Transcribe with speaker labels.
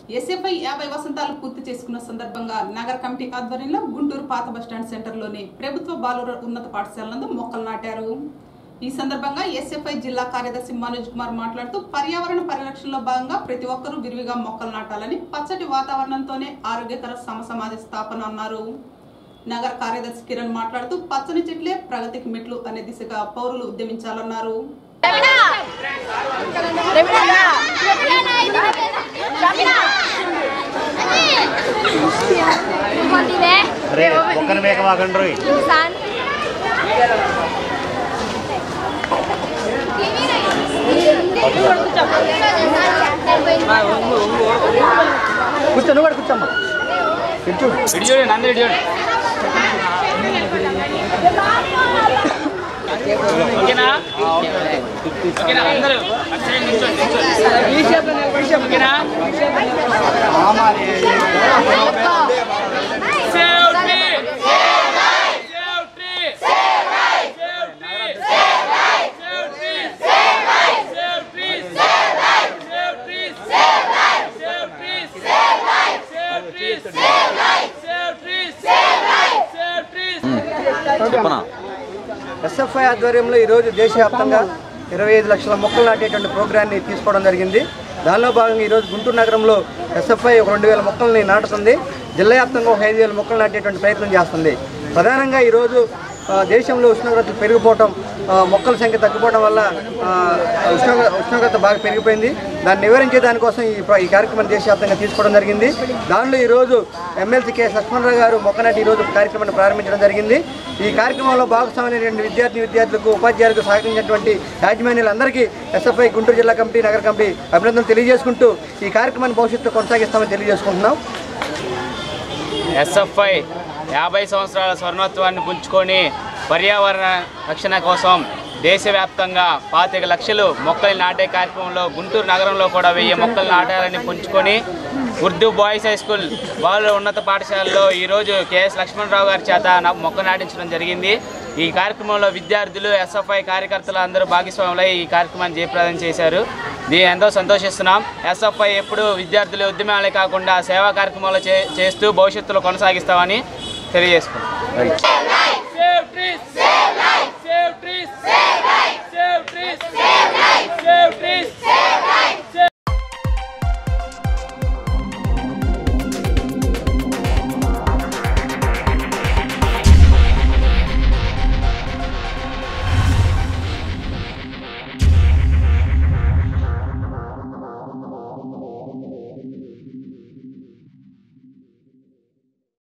Speaker 1: SFI యాభై వసంతాలు పూర్తి చేసుకున్న సందర్భంగా నగర కమిటీ ఆధ్వర్యంలో గుంటూరు పాత బస్టాండ్ సెంటర్లోని ప్రభుత్వ బాలుర ఉన్నత పాఠశాల నందు మొక్కలు నాటారు ఈ సందర్భంగా ఎస్ఎఫ్ఐ జిల్లా కార్యదర్శి మనోజ్ కుమార్ మాట్లాడుతూ పర్యావరణ పరిరక్షణలో భాగంగా ప్రతి ఒక్కరూ విరివిగా మొక్కలు నాటాలని పచ్చటి వాతావరణంతోనే ఆరోగ్యకర సమసమాధి స్థాపన అన్నారు నగర కార్యదర్శి కిరణ్ మాట్లాడుతూ పచ్చని చెట్లే ప్రగతికి మెట్లు అనే దిశగా పౌరులు ఉద్యమించాలన్నారు
Speaker 2: అరే ఒక్కరి మేక వాకండి రోయ్ కూర్చో నువ్వు కూడా కూర్చోమ్మా ఇటు చూడు
Speaker 3: ఇటు చూడండి అందరూ ఇటు చూడండి ఓకేనా ఓకేనా అందరూ అటు సైడ్ నిల్చోండి, నిల్చోండి. ఓకేనా Save tree! Save tree! Save tree! Save trees! Save trees! Save trees! Save trees! Save trees! Save trees! Save trees!
Speaker 2: SFI ఆధ్వర్యంలో ఈరోజు దేశవ్యాప్తంగా ఇరవై ఐదు లక్షల మొక్కలు నాటేటువంటి ప్రోగ్రాన్ని తీసుకోవడం జరిగింది దానిలో భాగంగా ఈరోజు గుంటూరు నగరంలో ఎస్ఎఫ్ఐ ఒక రెండు వేల మొక్కల్ని నాటుతుంది జిల్లా వ్యాప్తంగా ఒక ఐదు వేల మొక్కలు నాటేటువంటి ప్రయత్నం చేస్తుంది ప్రధానంగా ఈరోజు ఆ, దేశంలో ఉష్ణోగ్రతలు పెరిగిపోవటం ఆ, మొక్కల సంఖ్య తగ్గిపోవడం వల్ల ఆ, ఉష్ణోగ్రత ఉష్ణోగ్రత బాగా పెరిగిపోయింది దాన్ని నివారించే దానికోసం ఈ ప్ర- ఈ కార్యక్రమం దేశవ్యాప్తంగా తీసుకోవడం జరిగింది దానిలో ఈరోజు ఎమ్మెల్సీ కె లక్ష్మణరావు గారు మొక్కనాటి ఈరోజు కార్యక్రమాన్ని ప్రారంభించడం జరిగింది ఈ కార్యక్రమంలో భాగస్వామైనటువంటి విద్యార్థి విద్యార్థులకు ఉపాధ్యాయులకు సహకరించినటువంటి యాజమాన్యులందరికీ ఎస్ఎఫ్ఐ గుంటూరు జిల్లా కమిటీ నగర కమిటీ అభినందనలు తెలియజేసుకుంటూ ఈ కార్యక్రమాన్ని భవిష్యత్తులో కొనసాగిస్తామని తెలియజేసుకుంటున్నాం
Speaker 3: ఎస్ఎఫ్ఐ యాభై సంవత్సరాల స్వర్ణోత్సవాన్ని పుంజుకొని పర్యావరణ రక్షణ కోసం దేశవ్యాప్తంగా పాతిక లక్షలు మొక్కలు నాటే కార్యక్రమంలో గుంటూరు నగరంలో కూడా వెయ్యి మొక్కలు నాటాలని పుంజుకొని ఉర్దూ బాయ్స్ హై స్కూల్ బాలుర ఉన్నత పాఠశాలలో ఈరోజు కెఎస్ లక్ష్మణరావు గారి చేత నా- మొక్క నాటించడం జరిగింది ఈ కార్యక్రమంలో విద్యార్థులు ఎస్ఎఫ్ఐ కార్యకర్తలు అందరూ భాగస్వాములై ఈ కార్యక్రమాన్ని జయప్రదం చేశారు దీని ఎంతో సంతోషిస్తున్నాం ఎస్ఎఫ్ఐ ఎప్పుడు విద్యార్థులు ఉద్యమాలే కాకుండా సేవా కార్యక్రమాలు చే చేస్తూ భవిష్యత్తులో కొనసాగిస్తామని తెలియజేసుకున్నాం Save trees! Save life! Save trees! Save life!